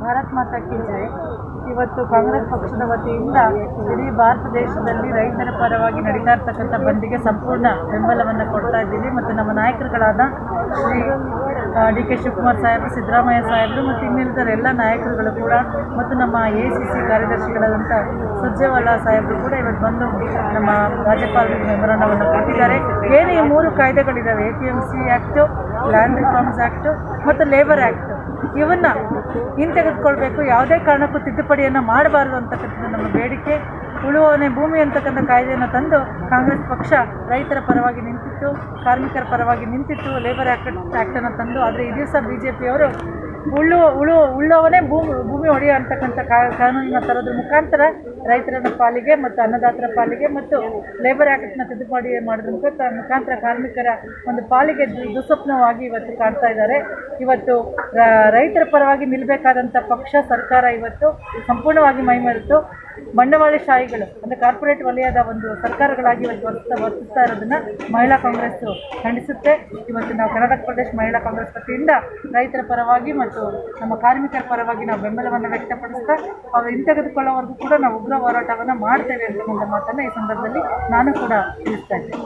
ಭಾರತ್ ಮಾತಾ ಕಿ ಜೈ ಇವತ್ತು ಕಾಂಗ್ರೆಸ್ ಪಕ್ಷದ ವತಿಯಿಂದ ಇಡೀ ಭಾರತ ದೇಶದಲ್ಲಿ ರೈತರ ಪರವಾಗಿ ನಡೀತಾ ಇರ್ತಕ್ಕಂಥ ಬಂದಿಗೆ ಸಂಪೂರ್ಣ ಬೆಂಬಲವನ್ನು ಕೊಡ್ತಾ ಇದ್ದೀವಿ ಮತ್ತು ನಮ್ಮ ನಾಯಕರುಗಳಾದ ಶ್ರೀ ಡಿ ಕೆ ಶಿವಕುಮಾರ್ ಸಾಹೇಬರು ಸಿದ್ದರಾಮಯ್ಯ ಸಾಹೇಬರು ಮತ್ತು ಇನ್ನುಳಿದ ಎಲ್ಲ ನಾಯಕರುಗಳು ಕೂಡ ಮತ್ತು ನಮ್ಮ ಎ ಸಿ ಸಿ ಕಾರ್ಯದರ್ಶಿಗಳಾದಂಥ ಸುರ್ಜೇವಾಲಾ ಸಾಹೇಬರು ಕೂಡ ಇವತ್ತು ಬಂದು ನಮ್ಮ ರಾಜ್ಯಪಾಲರಿಗೆ ಮೆಮೊರಾಂಡವನ್ನು ಕೊಟ್ಟಿದ್ದಾರೆ ಏನು ಈ ಮೂರು ಕಾಯ್ದೆಗಳಿದ್ದಾವೆ A P M C act land reforms act ಮತ್ತು ಲೇಬರ್ ಆ್ಯಕ್ಟು ಇವನ್ನ ಹಿಂತೆಗೆದುಕೊಳ್ಬೇಕು ಯಾವುದೇ ಕಾರಣಕ್ಕೂ ತಿದ್ದುಪಡಿಯನ್ನು ಮಾಡಬಾರ್ದು ಅಂತಕ್ಕಂಥದ್ದು ನಮ್ಮ ಬೇಡಿಕೆ ಉಳುವವನೇ ಭೂಮಿ ಅಂತಕ್ಕಂಥ ಕಾಯ್ದೆಯನ್ನು ತಂದು ಕಾಂಗ್ರೆಸ್ ಪಕ್ಷ ರೈತರ ಪರವಾಗಿ ನಿಂತಿತ್ತು ಕಾರ್ಮಿಕರ ಪರವಾಗಿ ನಿಂತಿತ್ತು ಲೇಬರ್ ಆ್ಯಕ್ಟ್ ಆ್ಯಕ್ಟನ್ನು ತಂದು ಆದರೆ ಈ ದಿವಸ ಬಿ ಜೆ ಪಿಯವರು ಉಳ್ಳು ಉಳು ಉಳ್ಳವನೇ ಭೂಮಿ ಭೂಮಿ ಹೊಡೆಯೋ ಅಂತಕ್ಕಂಥ ಕಾ- ಕಾನೂನನ್ನ ತರೋದ್ರ ಮುಖಾಂತರ ರೈತರ ಪಾಲಿಗೆ ಮತ್ತು ಅನ್ನದಾತರ ಪಾಲಿಗೆ ಮತ್ತು ಲೇಬರ್ ಆ್ಯಕ್ಟ್ನ ತಿದ್ದುಪಡಿ ಮಾಡೋದ್ರ ಮುಖಾಂತರ ಮುಖಾಂತರ ಕಾರ್ಮಿಕರ ಒಂದು ಪಾಲಿಗೆ ದು- ದುಸ್ವಪ್ನವಾಗಿ ಇವತ್ತು ಕಾಣ್ತಾ ಇದ್ದಾರೆ ಇವತ್ತು ರ- ರೈತರ ಪರವಾಗಿ ನಿಲ್ಲಬೇಕಾದಂಥ ಪಕ್ಷ ಸರ್ಕಾರ ಇವತ್ತು ಸಂಪೂರ್ಣವಾಗಿ ಮೈಮರೆತು ಬಂಡವಾಳಶಾಹಿಗಳು ಅಂದರೆ ಕಾರ್ಪೊರೇಟ್ ವಲಯದ ಒಂದು ಸರ್ಕಾರಗಳಾಗಿ ಇವತ್ತು ವರ್ತಿಸ್ತಾ ವರ್ತಿಸ್ತಾ ಇರೋದನ್ನ ಮಹಿಳಾ ಕಾಂಗ್ರೆಸ್ ಖಂಡಿಸುತ್ತೆ ಇವತ್ತು ನಾವು ಕರ್ನಾಟಕ ಪ್ರದೇಶ ಮಹಿಳಾ ಕಾಂಗ್ರೆಸ್ ವತಿಯಿಂದ ರೈತರ ಪರವಾಗಿ ಮತ್ತು ನಮ್ಮ ಕಾರ್ಮಿಕರ ಪರವಾಗಿ ನಾವು ಬೆಂಬಲವನ್ನು ವ್ಯಕ್ತಪಡಿಸ್ತಾ ಅವರು ಹಿಂತೆಗೆದುಕೊಳ್ಳೋವರೆಗೂ ಕೂಡ ನಾವು ಉಗ್ರ ಹೋರಾಟವನ್ನು ಮಾಡ್ತೇವೆ ಅಂತಕ್ಕಂಥ ಮಾತನ್ನು ಈ ಸಂದರ್ಭದಲ್ಲಿ ನಾನು ಕೂಡ ತಿಳಿಸ್ತಾ ಇದ್ದೇನೆ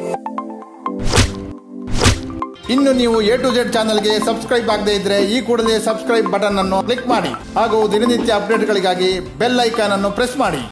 ಇನ್ನು ನೀವು ಎ ಟು ಜೆಡ್ ಚಾನಲ್ಗೆ ಸಬ್ಸ್ಕ್ರೈಬ್ ಆಗದೇ ಇದ್ರೆ ಈ ಕೂಡಲೇ ಸಬ್ಸ್ಕ್ರೈಬ್ ಬಟನ್ ಅನ್ನು ಕ್ಲಿಕ್ ಮಾಡಿ ಹಾಗೂ ದಿನನಿತ್ಯ ಅಪ್ಡೇಟ್ಗಳಿಗಾಗಿ ಬೆಲ್ ಐಕಾನ್ ಅನ್ನು ಪ್ರೆಸ್ ಮಾಡಿ